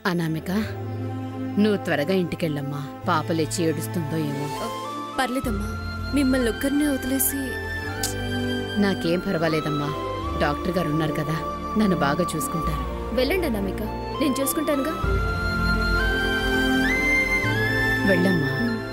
అనామిక నువ్వు త్వరగా ఇంటికెళ్ళమ్మా పాప లేచి ఏడుస్తుందో ఏమో పర్లేదమ్మా మిమ్మల్ని ఒక్కరినే వదిలేసి నాకేం పర్వాలేదమ్మా డాక్టర్ గారు ఉన్నారు కదా నన్ను బాగా చూసుకుంటారు వెళ్ళండి అనామిక నేను చూసుకుంటానుగా వెళ్ళమ్మా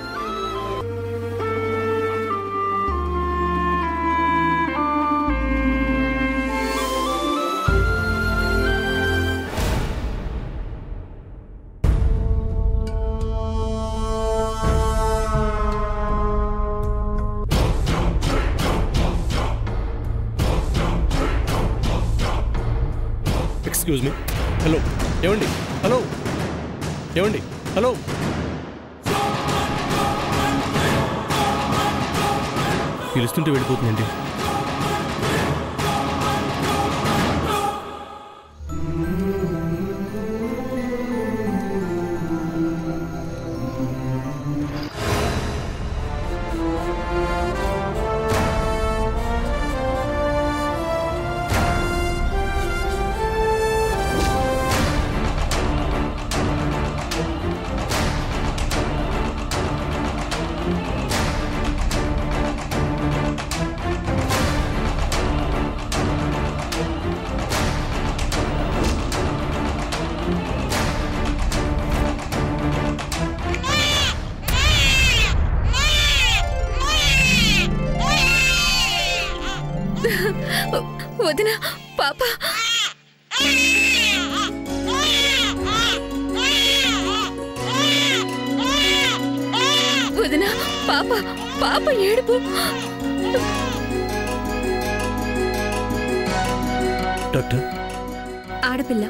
ఎక్స్క్యూజ్ మీ హలో ఏమండి హలో ఏమండి హలో పిలుస్తుంటే వెళ్ళిపోతుందండి వదిన పాప వదిన పాప పాప ఏడుపు డాక్టర్ ఆడపిల్ల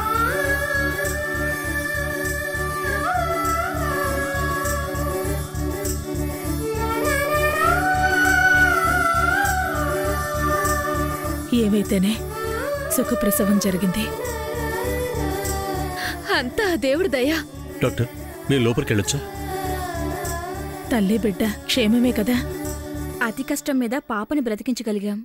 ఏమైతేనే సుఖప్రసవం జరిగింది అంతా ఆ దేవుడి దయ డాక్టర్ మీరు లోపలికి వెళ్ళొచ్చా తల్లి బిడ్డ క్షేమమే కదా అతి కష్టం మీద పాపని బ్రతికించగలిగాం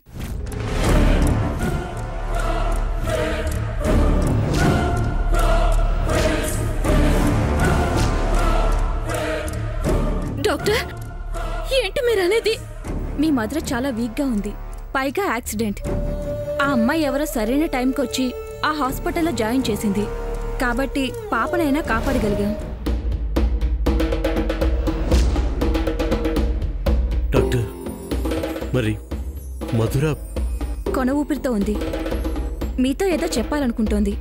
డాక్టర్ ఏంటి మీరు అనేది మీ మదర్ చాలా వీక్గా ఉంది పైగా యాక్సిడెంట్ ఆ అమ్మాయి ఎవరో సరైన టైంకి వచ్చి ఆ హాస్పిటల్లో జాయిన్ చేసింది కాబట్టి పాపనైనా కాపాడగలిగాం డాక్టర్ మరి మధుర కొన ఊపిరితో ఉంది మీతో ఏదో చెప్పాలనుకుంటోంది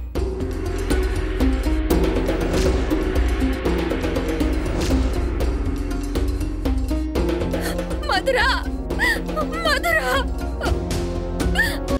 మధురా మధురా